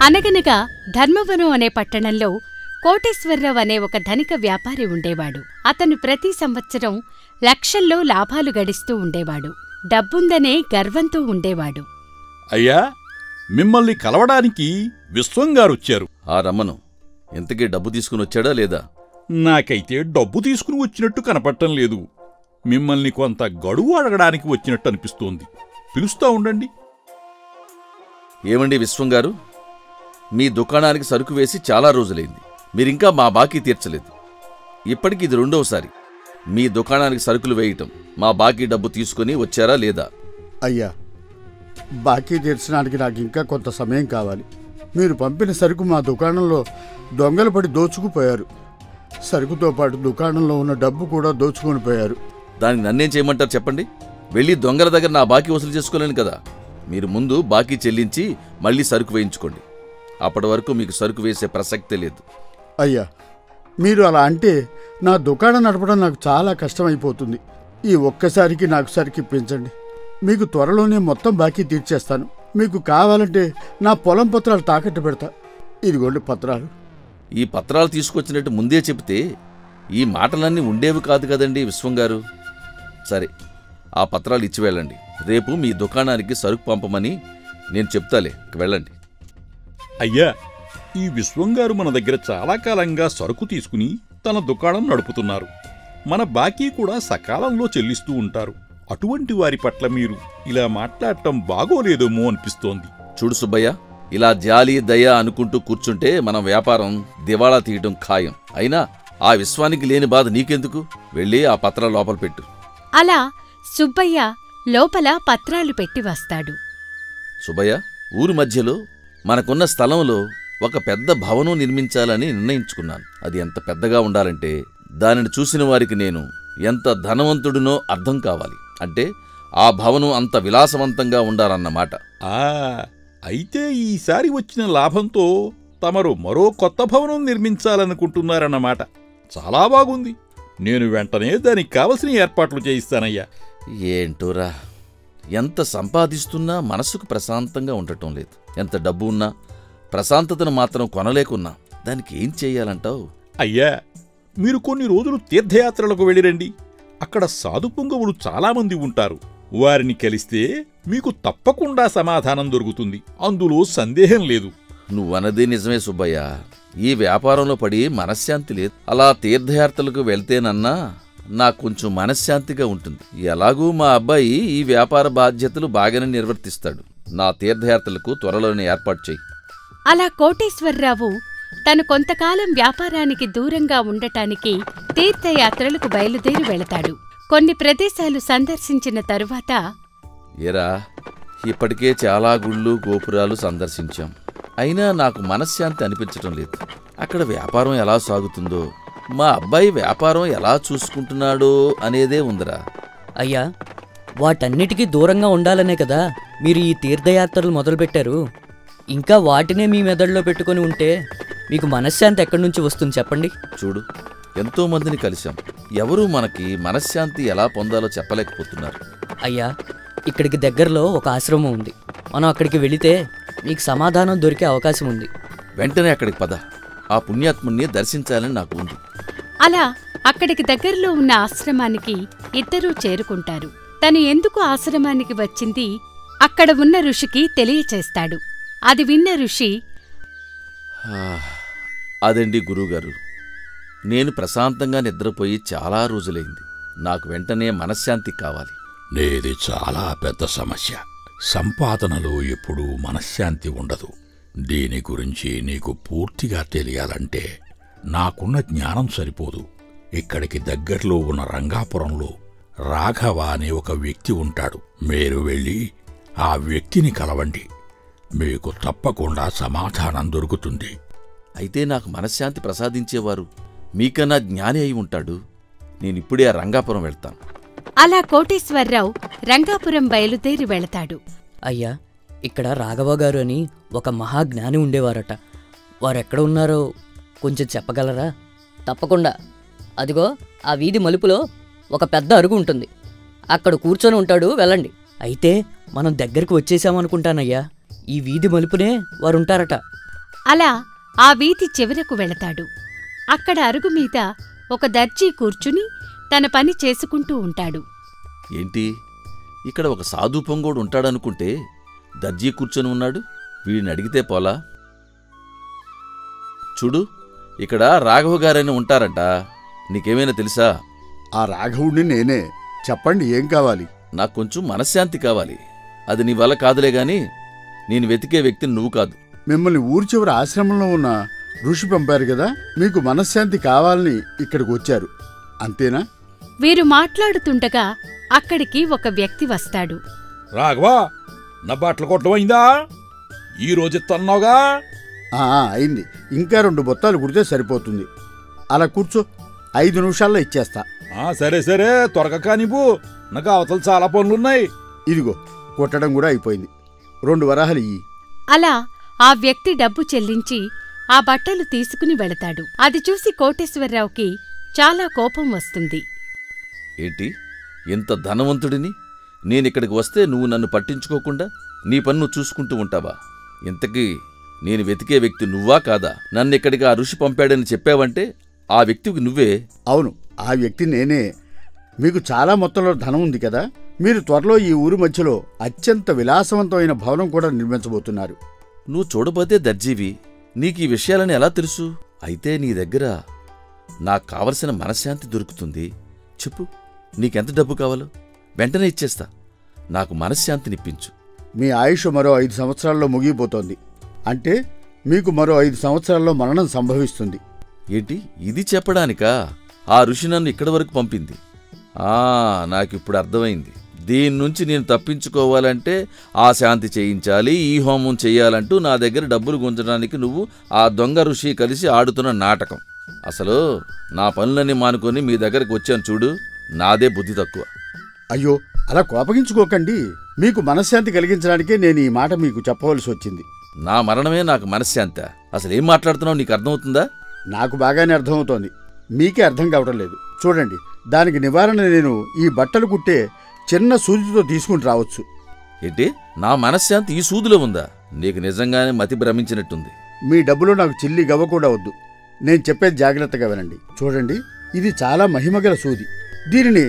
అనగనగా ధర్మవరం అనే పట్టణంలో కోటేశ్వరరావు అనే ఒక ధనిక వ్యాపారి ఉండేవాడు అతను ప్రతి సంవత్సరం లక్షల్లో లాభాలు గడిస్తూ ఉండేవాడు డబ్బుందనే గర్వంతో ఉండేవాడు అయ్యా మిమ్మల్ని కలవడానికి విశ్వంగారొచ్చారు ఆ రమ్మను ఇంతకీ డబ్బు తీసుకుని వచ్చాడా లేదా నాకైతే డబ్బు తీసుకుని వచ్చినట్టు కనపడటం లేదు మిమ్మల్ని కొంత గడువు అడగడానికి వచ్చినట్టు అనిపిస్తోంది పిలుస్తా ఉండండి ఏమండి విశ్వం గారు మీ దుకాణానికి సరుకు వేసి చాలా రోజులైంది మీరింకా మా బాకీ తీర్చలేదు ఇప్పటికి ఇది రెండవసారి మీ దుకాణానికి సరుకులు వేయటం మా బాకీ డబ్బు తీసుకుని వచ్చారా లేదా అయ్యా బాకీ తీర్చడానికి నాకు ఇంకా కొంత సమయం కావాలి మీరు పంపిన సరుకు మా దుకాణంలో దొంగలు పడి దోచుకుపోయారు సరుకుతో పాటు దుకాణంలో ఉన్న డబ్బు కూడా దోచుకొని పోయారు దానికి నన్నేం చేయమంటారు చెప్పండి వెళ్ళి దొంగల దగ్గర నా బాకీ వసూలు చేసుకోలేను కదా మీరు ముందు బాకీ చెల్లించి మళ్ళీ సరుకు వేయించుకోండి అప్పటి వరకు మీకు సరుకు వేసే ప్రసక్తే లేదు అయ్యా మీరు అలా అంటే నా దుకాణం నడపడం నాకు చాలా కష్టమైపోతుంది ఈ ఒక్కసారికి నాకు సరికి ఇప్పించండి మీకు త్వరలోనే మొత్తం బాకీ తీర్చేస్తాను మీకు కావాలంటే నా పొలం పత్రాలు తాకట్టు పెడతా ఇదిగోండి పత్రాలు ఈ పత్రాలు తీసుకొచ్చినట్టు ముందే చెబితే ఈ మాటలన్నీ ఉండేవి కాదు కదండి విశ్వం గారు సరే ఆ పత్రాలు ఇచ్చి వెళ్ళండి రేపు మీ దుకాణానికి సరుకు పంపమని నేను చెప్తాలే ఇక వెళ్ళండి అయ్యా ఈ విశ్వంగారు మన దగ్గర చాలా కాలంగా సరుకు తీసుకుని తన దుకాణం నడుపుతున్నారు మన బాకీ కూడా సకాలంలో చెల్లిస్తూ ఉంటారు అటువంటి వారి పట్ల మీరు ఇలా మాట్లాడటం బాగోలేదేమో అనిపిస్తోంది చూడు సుబ్బయ్య ఇలా జాలి దయ అనుకుంటూ కూర్చుంటే మన వ్యాపారం దివాళా తీయటం ఖాయం అయినా ఆ విశ్వానికి లేని బాధ నీకెందుకు వెళ్ళి ఆ పత్రాలు లోపల పెట్టు అలా సుబ్బయ్య లోపల పత్రాలు పెట్టి వస్తాడు సుబ్బయ్య ఊరి మధ్యలో మనకున్న స్థలంలో ఒక పెద్ద భవనం నిర్మించాలని నిర్ణయించుకున్నాను అది ఎంత పెద్దగా ఉండాలంటే దానిని చూసిన వారికి నేను ఎంత ధనవంతుడినో అర్థం కావాలి అంటే ఆ భవనం అంత విలాసవంతంగా ఉండాలన్నమాట ఆ అయితే ఈసారి వచ్చిన లాభంతో తమరు మరో కొత్త భవనం నిర్మించాలనుకుంటున్నారన్నమాట చాలా బాగుంది నేను వెంటనే దానికి కావలసిన ఏర్పాట్లు చేయిస్తానయ్యా ఏంటోరా ఎంత సంపాదిస్తున్నా మనసుకు ప్రశాంతంగా ఉండటం లేదు ఎంత డబ్బు ఉన్నా ప్రశాంతతను మాత్రం కొనలేకున్నా దానికి ఏం చెయ్యాలంటావు అయ్యా మీరు కొన్ని రోజులు తీర్థయాత్రలకు వెళ్ళిరండి అక్కడ సాధు పుంగవులు చాలామంది ఉంటారు వారిని కలిస్తే మీకు తప్పకుండా సమాధానం దొరుకుతుంది అందులో సందేహం లేదు నువ్వన్నది నిజమే సుబ్బయ్య ఈ వ్యాపారంలో పడి మనశ్శాంతి లేదు అలా తీర్థయాత్రలకు వెళ్తేనన్నా నాకు కొంచెం మనశ్శాంతిగా ఉంటుంది ఎలాగూ మా అబ్బాయి ఈ వ్యాపార బాధ్యతలు బాగానే నిర్వర్తిస్తాడు నా తీర్థయాత్రలకు త్వరలోనే ఏర్పాటు చెయ్యి అలా కోటేశ్వరరావు తను కొంతకాలం వ్యాపారానికి దూరంగా ఉండటానికి తీర్థయాత్రలకు బయలుదేరి వెళతాడు కొన్ని ప్రదేశాలు సందర్శించిన తరువాత ఏరా ఇప్పటికే చాలా గుళ్ళు గోపురాలు సందర్శించాం అయినా నాకు మనశ్శాంతి అనిపించటం లేదు అక్కడ వ్యాపారం ఎలా సాగుతుందో మా అబ్బాయి వ్యాపారం ఎలా చూసుకుంటున్నాడో అనేదే ఉందిరా అయ్యా వాటన్నిటికీ దూరంగా ఉండాలనే కదా మీరు ఈ తీర్థయాత్రలు మొదలుపెట్టారు ఇంకా వాటినే మీ మెదడులో పెట్టుకొని ఉంటే మీకు మనశ్శాంతి ఎక్కడి నుంచి వస్తుంది చెప్పండి చూడు ఎంతో మందిని కలిశాం ఎవరూ మనకి మనశ్శాంతి ఎలా పొందాలో చెప్పలేకపోతున్నారు అయ్యా ఇక్కడికి దగ్గరలో ఒక ఆశ్రమం ఉంది మనం అక్కడికి వెళితే మీకు సమాధానం దొరికే అవకాశం ఉంది వెంటనే అక్కడికి పద ఆ పుణ్యాత్ముణ్ణి దర్శించాలని నాకు ఉంది అలా అక్కడికి దగ్గరలో ఉన్న ఆశ్రమానికి ఇద్దరూ చేరుకుంటారు తను ఎందుకు ఆశ్రమానికి వచ్చింది అక్కడ ఉన్న ఋషికి తెలియచేస్తాడు అది విన్న ఋషి ఆ, అదండి గురువుగారు నేను ప్రశాంతంగా నిద్రపోయి చాలా రోజులైంది నాకు వెంటనే మనశ్శాంతి కావాలి నీది చాలా పెద్ద సమస్య సంపాదనలో ఎప్పుడూ మనశ్శాంతి ఉండదు దీని గురించి నీకు పూర్తిగా తెలియాలంటే నాకున్న జ్ఞానం సరిపోదు ఇక్కడికి దగ్గరలో ఉన్న రంగాపురంలో రాఘవ అనే ఒక వ్యక్తి ఉంటాడు మీరు వెళ్ళి ఆ వ్యక్తిని కలవండి మీకు తప్పకుండా సమాధానం దొరుకుతుంది అయితే నాకు మనశ్శాంతి ప్రసాదించేవారు మీకన్నా జ్ఞాని అయి ఉంటాడు నేనిప్పుడే ఆ రంగాపురం వెళ్తాను అలా కోటేశ్వరరావు రంగాపురం బయలుదేరి వెళతాడు అయ్యా ఇక్కడ రాఘవ గారు అని ఒక మహాజ్ఞాని ఉండేవారట వారెక్కడ ఉన్నారో కొంచెం చెప్పగలరా తప్పకుండా అదిగో ఆ వీధి మలుపులో ఒక పెద్ద అరుగు ఉంటుంది అక్కడ కూర్చొని ఉంటాడు వెళ్ళండి అయితే మనం దగ్గరికి వచ్చేసామనుకుంటానయ్యా ఈ వీధి మలుపునే వారు ఉంటారట అలా ఆ వీధి చివరకు వెళతాడు అక్కడ అరుగు మీద ఒక దర్జీ కూర్చుని తన పని చేసుకుంటూ ఉంటాడు ఏంటి ఇక్కడ ఒక సాధు పొంగోడు ఉంటాడనుకుంటే దర్జీ కూర్చొని ఉన్నాడు వీడిని అడిగితే పోలా చూడు ఇక్కడ రాఘవ గారని ఉంటారంట నీకేమైనా తెలుసా ఆ రాఘవుడిని నేనే చెప్పండి ఏం కావాలి నాకు కొంచెం మనశ్శాంతి కావాలి అది నీ వల్ల కాదులే గాని నేను వెతికే వ్యక్తిని నువ్వు కాదు మిమ్మల్ని ఊరి చివరి ఆశ్రమంలో ఉన్న ఋషి పంపారు కదా మీకు మనశ్శాంతి కావాలని ఇక్కడికి వచ్చారు అంతేనా వీరు మాట్లాడుతుండగా అక్కడికి ఒక వ్యక్తి వస్తాడు రాఘవా నా బట్టలు కొట్టమైందా ఈ రోజు తన్నావుగా ఆ, ఆ, అయింది ఇంకా రెండు బొత్తాలు కుడితే సరిపోతుంది అలా కూర్చో ఐదు నిమిషాల్లో ఇచ్చేస్తా ఆ సరే సరే త్వరగా కానివ్వు నాకు అవతల చాలా పనులున్నాయి ఇదిగో కొట్టడం కూడా అయిపోయింది రెండు వరాహలు ఇయ్యి అలా ఆ వ్యక్తి డబ్బు చెల్లించి ఆ బట్టలు తీసుకుని వెళతాడు అది చూసి కోటేశ్వరరావుకి చాలా కోపం వస్తుంది ఏంటి ఇంత ధనవంతుడిని నేనిక్కడికి వస్తే నువ్వు నన్ను పట్టించుకోకుండా నీ పన్ను చూసుకుంటూ ఉంటావా ఇంతకీ నేను వెతికే వ్యక్తి నువ్వా కాదా నన్ను ఇక్కడికి ఆ ఋషి పంపాడని చెప్పావంటే ఆ వ్యక్తికి నువ్వే అవును ఆ వ్యక్తి నేనే మీకు చాలా మొత్తంలో ధనం ఉంది కదా మీరు త్వరలో ఈ ఊరి మధ్యలో అత్యంత విలాసవంతమైన భవనం కూడా నిర్మించబోతున్నారు నువ్వు చూడబోతే దర్జీవి నీకు ఈ విషయాలని ఎలా తెలుసు అయితే నీ దగ్గర నాకు కావలసిన మనశ్శాంతి దొరుకుతుంది చెప్పు నీకెంత డబ్బు కావాలో వెంటనే ఇచ్చేస్తా నాకు మనశ్శాంతినిప్పించు మీ ఆయుష్ మరో ఐదు సంవత్సరాల్లో ముగిపోతోంది అంటే మీకు మరో ఐదు సంవత్సరాల్లో మరణం సంభవిస్తుంది ఏంటి ఇది చెప్పడానికా ఆ ఋషి నన్ను ఇక్కడి వరకు పంపింది ఆ నాకిప్పుడు అర్థమైంది దీని నుంచి నేను తప్పించుకోవాలంటే ఆ శాంతి చేయించాలి ఈ హోమం చేయాలంటూ నా దగ్గర డబ్బులు గుంజడానికి నువ్వు ఆ దొంగ ఋషి కలిసి ఆడుతున్న నాటకం అసలు నా పనులన్నీ మానుకొని మీ దగ్గరకు వచ్చాను చూడు నాదే బుద్ధి తక్కువ అయ్యో అలా కోపగించుకోకండి మీకు మనశ్శాంతి కలిగించడానికే నేను ఈ మాట మీకు చెప్పవలసి వచ్చింది నా మరణమే నాకు మనశ్శాంత అసలు ఏం మాట్లాడుతున్నావు నీకు అర్థమవుతుందా నాకు బాగానే అర్థమవుతోంది మీకే అర్థం కావటం లేదు చూడండి దానికి నివారణ నేను ఈ బట్టలు కుట్టే చిన్న సూదితో తీసుకుని రావచ్చు ఏంటి నా మనశ్శాంతి ఈ సూదిలో ఉందా నీకు నిజంగానే మతి భ్రమించినట్టుంది మీ డబ్బులో నాకు చిల్లి గవ్వ కూడా వద్దు నేను చెప్పేది జాగ్రత్తగా వినండి చూడండి ఇది చాలా మహిమగల సూది దీనిని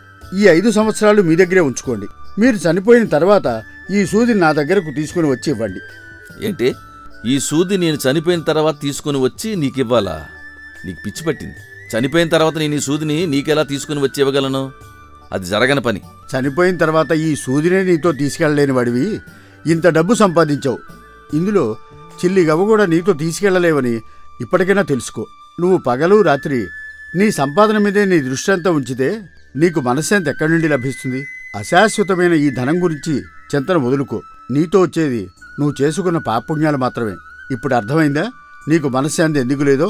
ఈ ఐదు సంవత్సరాలు మీ దగ్గరే ఉంచుకోండి మీరు చనిపోయిన తర్వాత ఈ సూదిని నా దగ్గరకు తీసుకుని వచ్చి ఇవ్వండి ఏంటి ఈ సూది నేను చనిపోయిన తర్వాత తీసుకుని వచ్చి నీకివ్వాలా నీకు పిచ్చి పట్టింది చనిపోయిన తర్వాత నేను ఈ సూదిని నీకెలా తీసుకుని వచ్చి ఇవ్వగలను అది జరగని పని చనిపోయిన తర్వాత ఈ సూదినే నీతో తీసుకెళ్ళలేని వాడివి ఇంత డబ్బు సంపాదించావు ఇందులో చిల్లి గవ్వ కూడా నీతో తీసుకెళ్ళలేవని ఇప్పటికైనా తెలుసుకో నువ్వు పగలు రాత్రి నీ సంపాదన మీదే నీ దృష్టి అంతా ఉంచితే నీకు మనశ్శాంతి ఎక్కడి నుండి లభిస్తుంది అశాశ్వతమైన ఈ ధనం గురించి చింతన వదులుకో నీతో వచ్చేది నువ్వు చేసుకున్న పాపుణ్యాలు మాత్రమే ఇప్పుడు అర్థమైందా నీకు మనశ్శాంతి ఎందుకు లేదో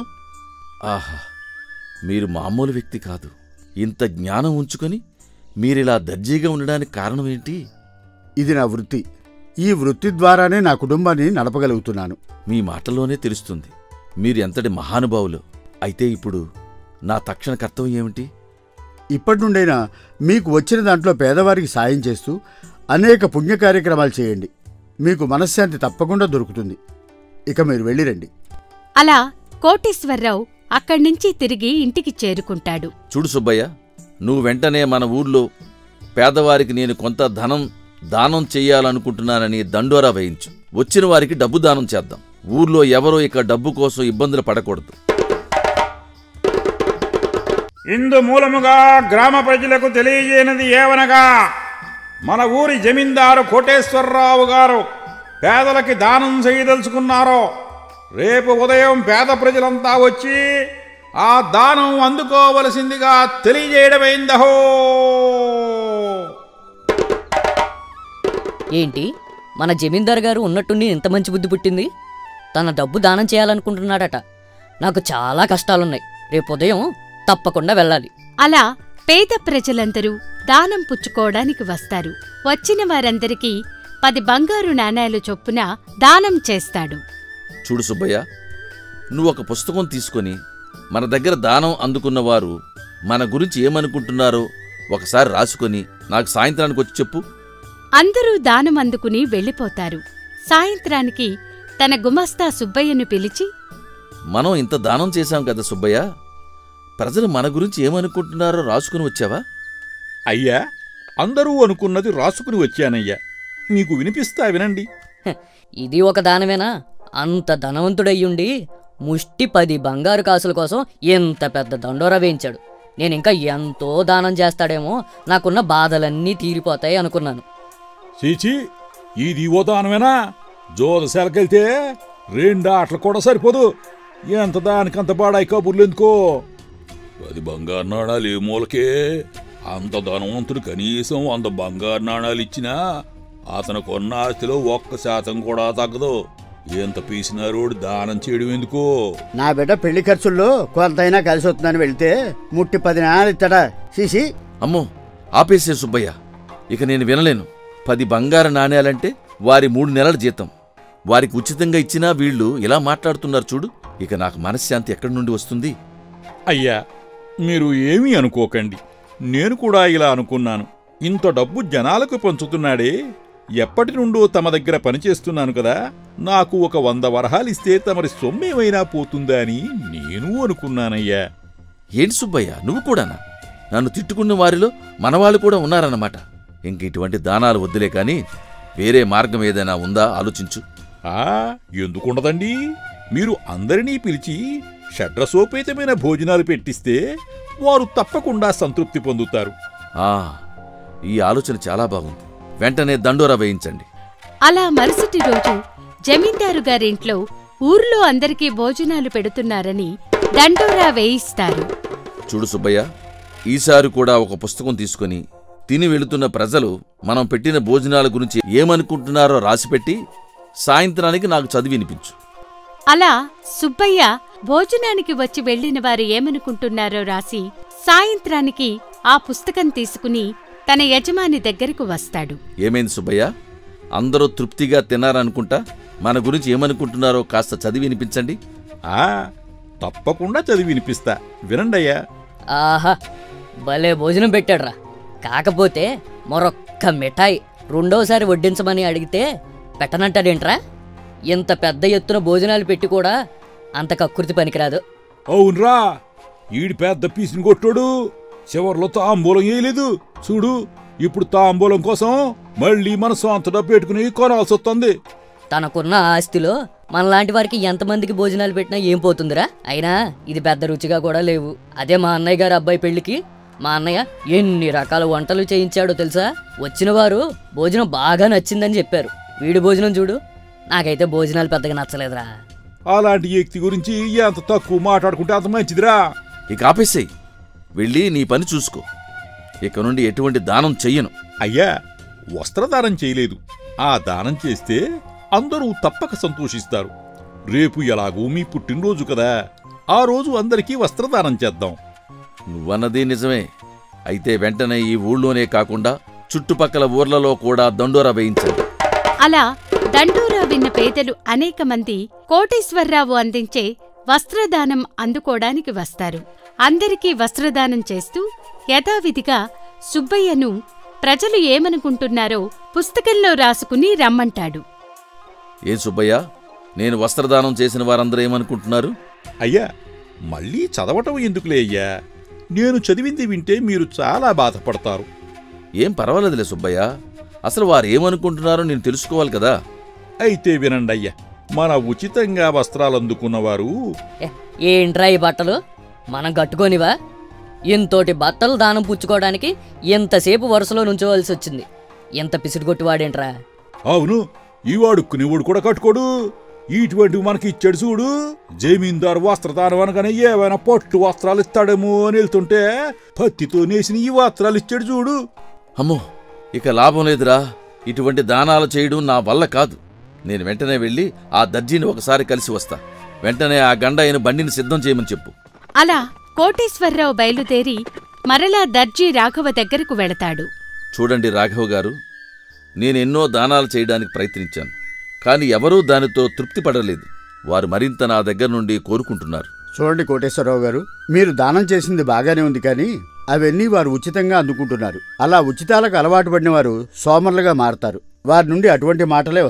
ఆహా మీరు మామూలు వ్యక్తి కాదు ఇంత జ్ఞానం ఉంచుకొని మీరిలా దర్జీగా ఉండడానికి కారణం ఏంటి ఇది నా వృత్తి ఈ వృత్తి ద్వారానే నా కుటుంబాన్ని నడపగలుగుతున్నాను మీ మాటల్లోనే తెలుస్తుంది మీరు ఎంతటి మహానుభావులు అయితే ఇప్పుడు నా తక్షణ కర్తవ్యం ఏమిటి ఇప్పటి నుండైనా మీకు వచ్చిన దాంట్లో పేదవారికి సాయం చేస్తూ అనేక పుణ్య కార్యక్రమాలు చేయండి మీకు మనశ్శాంతి తప్పకుండా దొరుకుతుంది ఇక మీరు వెళ్ళిరండి అలా కోటేశ్వరరావు అక్కడ్నుంచి తిరిగి ఇంటికి చేరుకుంటాడు చూడు సుబ్బయ్య నువ్వు వెంటనే మన ఊర్లో పేదవారికి నేను కొంత ధనం దానం చెయ్యాలనుకుంటున్నానని దండోరా వేయించు వచ్చిన వారికి డబ్బు దానం చేద్దాం ఊర్లో ఎవరో ఇక డబ్బు కోసం ఇబ్బందులు పడకూడదు ఇందు మూలముగా గ్రామ ప్రజలకు తెలియజేయనిది ఏవనగా మన ఊరి జమీందారు కోటేశ్వరరావు గారు పేదలకి దానం చేయదలుచుకున్నారో రేపు ఉదయం పేద ప్రజలంతా వచ్చి ఆ దానం అందుకోవలసిందిగా తెలియజేయడమైందహో ఏంటి మన జమీందార్ గారు ఉన్నట్టుండి ఇంత మంచి బుద్ధి పుట్టింది తన డబ్బు దానం చేయాలనుకుంటున్నాడట నాకు చాలా కష్టాలున్నాయి రేపు ఉదయం తప్పకుండా వెళ్ళాలి అలా పేద ప్రజలందరూ దానం పుచ్చుకోవడానికి వస్తారు వచ్చిన వారందరికీ పది బంగారు నాణేలు చొప్పున దానం చేస్తాడు చూడు సుబ్బయ్య నువ్వు ఒక పుస్తకం తీసుకొని మన దగ్గర దానం అందుకున్న వారు మన గురించి ఏమనుకుంటున్నారో ఒకసారి రాసుకొని నాకు సాయంత్రానికి వచ్చి చెప్పు అందరూ దానం అందుకుని వెళ్ళిపోతారు సాయంత్రానికి తన గుమస్తా సుబ్బయ్యను పిలిచి మనం ఇంత దానం చేశాం కదా సుబ్బయ్య ప్రజలు మన గురించి ఏమనుకుంటున్నారో రాసుకుని వచ్చావా అయ్యా అందరూ అనుకున్నది రాసుకుని వచ్చానయ్యా మీకు వినిపిస్తా వినండి హ, ఇది ఒక దానమేనా అంత ధనవంతుడయ్యుండి ముష్టి పది బంగారు కాసుల కోసం ఎంత పెద్ద దండోరా వేయించాడు నేను ఇంకా ఎంతో దానం చేస్తాడేమో నాకున్న బాధలన్నీ తీరిపోతాయి అనుకున్నాను చీచి ఇది ఓ దానమేనా జోదశాలకెళ్తే రెండు ఆటలు కూడా సరిపోదు ఎంత దానికంత బాడాయి కబుర్లు ఎందుకో అది బంగారు నాణాలు ఏ మూలకే అంత ధనవంతుడు కనీసం వంద బంగారు నాణాలు ఇచ్చినా అతను కొన్న ఆస్తిలో ఒక్క శాతం కూడా తగ్గదు ఎంత పీసినారోడు దానం చేయడం ఎందుకో నా బిడ్డ పెళ్లి ఖర్చుల్లో కొంతైనా కలిసి వస్తుందని వెళ్తే ముట్టి పది నాణాలు ఇస్తాడా సీసీ అమ్మో ఆపేసే సుబ్బయ్య ఇక నేను వినలేను పది బంగారు నాణేలంటే వారి మూడు నెలల జీతం వారికి ఉచితంగా ఇచ్చినా వీళ్ళు ఇలా మాట్లాడుతున్నారు చూడు ఇక నాకు మనశ్శాంతి ఎక్కడి నుండి వస్తుంది అయ్యా మీరు ఏమీ అనుకోకండి నేను కూడా ఇలా అనుకున్నాను ఇంత డబ్బు జనాలకు పంచుతున్నాడే ఎప్పటి నుండో తమ దగ్గర పనిచేస్తున్నాను కదా నాకు ఒక వంద వరహాలిస్తే తమరి సొమ్మేమైనా పోతుందా అని నేను అనుకున్నానయ్యా ఏంటి సుబ్బయ్య నువ్వు కూడానా నన్ను తిట్టుకున్న వారిలో మనవాళ్ళు కూడా ఉన్నారన్నమాట ఇంక ఇటువంటి దానాలు వద్దులే కాని వేరే మార్గం ఏదైనా ఉందా ఆలోచించు ఆ ఎందుకుండదండి మీరు అందరినీ పిలిచి షడ్రసోపేతమైన భోజనాలు పెట్టిస్తే వారు తప్పకుండా సంతృప్తి పొందుతారు ఆ ఈ ఆలోచన చాలా బాగుంది వెంటనే దండోరా వేయించండి అలా మరుసటి రోజు జమీందారు గారింట్లో ఊర్లో అందరికీ భోజనాలు పెడుతున్నారని దండోరా వేయిస్తారు చూడు సుబ్బయ్య ఈసారి కూడా ఒక పుస్తకం తీసుకొని తిని వెళుతున్న ప్రజలు మనం పెట్టిన భోజనాల గురించి ఏమనుకుంటున్నారో రాసిపెట్టి సాయంత్రానికి నాకు చదివి వినిపించు అలా సుబ్బయ్య భోజనానికి వచ్చి వెళ్లిన వారు ఏమనుకుంటున్నారో రాసి సాయంత్రానికి ఆ పుస్తకం తీసుకుని తన యజమాని దగ్గరకు వస్తాడు ఏమైంది సుబ్బయ్య అందరూ తృప్తిగా తిన్నారనుకుంటా మన గురించి ఏమనుకుంటున్నారో కాస్త చదివి వినిపించండి ఆ తప్పకుండా చదివి వినిపిస్తా వినండయ్యా ఆహా భలే భోజనం పెట్టాడ్రా కాకపోతే మరొక్క మిఠాయి రెండోసారి వడ్డించమని అడిగితే పెట్టనంటాడేంట్రా ఇంత పెద్ద ఎత్తున భోజనాలు పెట్టి కూడా అంత కక్కుర్తి పనికిరాదు అవునరా ఈడి పెద్ద పీసుని కొట్టాడు చివర్లో తాంబూలం వేయలేదు చూడు ఇప్పుడు తాంబూలం కోసం మళ్ళీ మన సొంత డబ్బు పెట్టుకుని కొనాల్సి వస్తుంది తనకున్న ఆస్తిలో మనలాంటి వారికి ఎంతమందికి భోజనాలు పెట్టినా ఏం పోతుందిరా అయినా ఇది పెద్ద రుచిగా కూడా లేవు అదే మా అన్నయ్య గారి అబ్బాయి పెళ్లికి మా అన్నయ్య ఎన్ని రకాల వంటలు చేయించాడో తెలుసా వచ్చిన వారు భోజనం బాగా నచ్చిందని చెప్పారు వీడి భోజనం చూడు నాకైతే భోజనాలు పెద్దగా నచ్చలేదురా అలాంటి వ్యక్తి గురించి ఎంత తక్కువ మాట్లాడుకుంటే అంత మంచిదిరా ఇక ఆపేసేయ్ వెళ్ళి నీ పని చూసుకో ఇక నుండి ఎటువంటి దానం చెయ్యను అయ్యా వస్త్రదానం చేయలేదు ఆ దానం చేస్తే అందరూ తప్పక సంతోషిస్తారు రేపు ఎలాగూ మీ పుట్టినరోజు కదా ఆ రోజు అందరికీ వస్త్రదానం చేద్దాం నువ్వన్నది నిజమే అయితే వెంటనే ఈ ఊళ్ళోనే కాకుండా చుట్టుపక్కల ఊర్లలో కూడా దండోరా వేయించండి అలా దండోరా విన్న పేదలు అనేక మంది కోటేశ్వరరావు అందించే వస్త్రదానం అందుకోడానికి వస్తారు అందరికీ వస్త్రదానం చేస్తూ యథావిధిగా సుబ్బయ్యను ప్రజలు ఏమనుకుంటున్నారో పుస్తకంలో రాసుకుని రమ్మంటాడు ఏ సుబ్బయ్య నేను వస్త్రదానం చేసిన వారందరూ ఏమనుకుంటున్నారు అయ్యా మళ్ళీ చదవటం ఎందుకులే అయ్యా నేను చదివింది వింటే మీరు చాలా బాధపడతారు ఏం పర్వాలేదులే సుబ్బయ్య అసలు వారు ఏమనుకుంటున్నారో నేను తెలుసుకోవాలి కదా అయితే వినండి అయ్యా మన ఉచితంగా వస్త్రాలు అందుకున్నవారు ఏ, ఏంట్రా ఈ బట్టలు మనం కట్టుకోనివా ఇంతోటి బట్టలు దానం పుచ్చుకోవడానికి ఎంతసేపు వరుసలో నుంచోవలసి వచ్చింది ఎంత పిసిడిగొట్టి వాడేంట్రా అవును ఈ వాడుక్కునేవాడు కూడా కట్టుకోడు ఇటువంటివి మనకి ఇచ్చాడు చూడు జమీందారు వస్త్రదానం అనగానే ఏమైనా పట్టు వస్త్రాలు ఇస్తాడేమో అని వెళ్తుంటే పత్తితో నేసిన ఈ వస్త్రాలు ఇచ్చాడు చూడు అమ్మో ఇక లాభం లేదురా ఇటువంటి దానాలు చేయడం నా వల్ల కాదు నేను వెంటనే వెళ్ళి ఆ దర్జీని ఒకసారి కలిసి వస్తా వెంటనే ఆ గండ అయిన బండిని సిద్ధం చేయమని చెప్పు అలా కోటేశ్వరరావు బయలుదేరి మరలా దర్జీ రాఘవ దగ్గరకు వెళతాడు చూడండి రాఘవ్ గారు నేను ఎన్నో దానాలు చేయడానికి ప్రయత్నించాను కానీ ఎవరూ దానితో తృప్తి పడలేదు వారు మరింత నా దగ్గర నుండి కోరుకుంటున్నారు చూడండి కోటేశ్వరరావు గారు మీరు దానం చేసింది బాగానే ఉంది కానీ అవన్నీ వారు ఉచితంగా అందుకుంటున్నారు అలా ఉచితాలకు అలవాటు పడిన వారు సోమరులుగా మారతారు వారి నుండి అటువంటి మాటలే వస్తాయి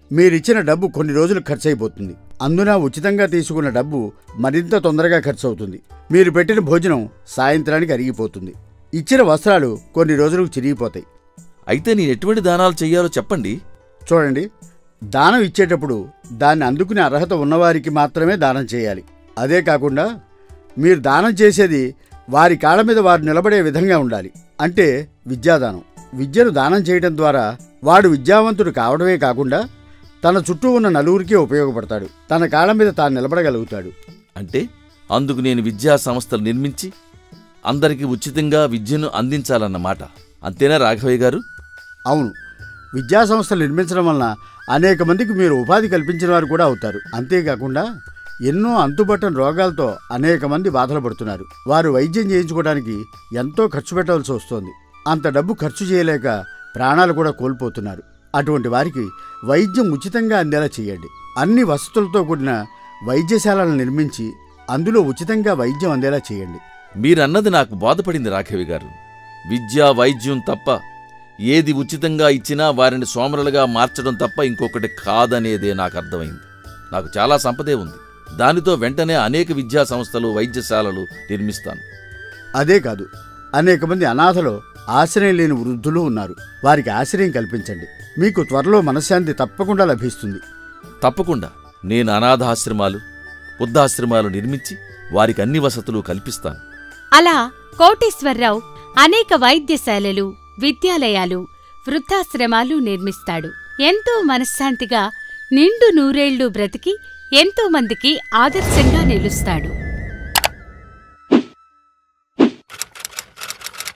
మీరిచ్చిన డబ్బు కొన్ని రోజులు ఖర్చు అయిపోతుంది అందున ఉచితంగా తీసుకున్న డబ్బు మరింత తొందరగా ఖర్చు అవుతుంది మీరు పెట్టిన భోజనం సాయంత్రానికి అరిగిపోతుంది ఇచ్చిన వస్త్రాలు కొన్ని రోజులకు చిరిగిపోతాయి అయితే నేను ఎటువంటి దానాలు చెయ్యాలో చెప్పండి చూడండి దానం ఇచ్చేటప్పుడు దాన్ని అందుకునే అర్హత ఉన్నవారికి మాత్రమే దానం చేయాలి అదే కాకుండా మీరు దానం చేసేది వారి కాళ్ళ మీద వారు నిలబడే విధంగా ఉండాలి అంటే విద్యాదానం విద్యను దానం చేయడం ద్వారా వాడు విద్యావంతుడు కావడమే కాకుండా తన చుట్టూ ఉన్న నలుగురికి ఉపయోగపడతాడు తన కాళ్ళ మీద తాను నిలబడగలుగుతాడు అంటే అందుకు నేను విద్యా సంస్థలు నిర్మించి అందరికీ ఉచితంగా విద్యను అందించాలన్నమాట అంతేనా రాఘవయ్య గారు అవును విద్యా సంస్థలు నిర్మించడం వలన అనేక మందికి మీరు ఉపాధి కల్పించిన వారు కూడా అవుతారు అంతేకాకుండా ఎన్నో అంతుబట్టని రోగాలతో అనేక మంది బాధలు పడుతున్నారు వారు వైద్యం చేయించుకోవడానికి ఎంతో ఖర్చు పెట్టవలసి వస్తోంది అంత డబ్బు ఖర్చు చేయలేక ప్రాణాలు కూడా కోల్పోతున్నారు అటువంటి వారికి వైద్యం ఉచితంగా అందేలా చేయండి అన్ని వసతులతో కూడిన వైద్యశాలలను నిర్మించి అందులో ఉచితంగా వైద్యం అందేలా చేయండి మీరన్నది నాకు బోధపడింది రాఘవి గారు విద్య వైద్యం తప్ప ఏది ఉచితంగా ఇచ్చినా వారిని సోమరులుగా మార్చడం తప్ప ఇంకొకటి కాదనేదే నాకు అర్థమైంది నాకు చాలా సంపదే ఉంది దానితో వెంటనే అనేక విద్యా సంస్థలు వైద్యశాలలు నిర్మిస్తాను అదే కాదు అనేక మంది అనాథలో ఆశ్రయం లేని వృద్ధులు ఉన్నారు వారికి ఆశ్రయం కల్పించండి మీకు త్వరలో మనశ్శాంతి తప్పకుండా లభిస్తుంది తప్పకుండా నేను అనాథాశ్రమాలు వృద్ధాశ్రమాలు నిర్మించి వారికి అన్ని వసతులు కల్పిస్తాను అలా కోటేశ్వరరావు అనేక వైద్యశాలలు విద్యాలయాలు వృద్ధాశ్రమాలు నిర్మిస్తాడు ఎంతో మనశ్శాంతిగా నిండు నూరేళ్లు బ్రతికి ఎంతో మందికి ఆదర్శంగా నిలుస్తాడు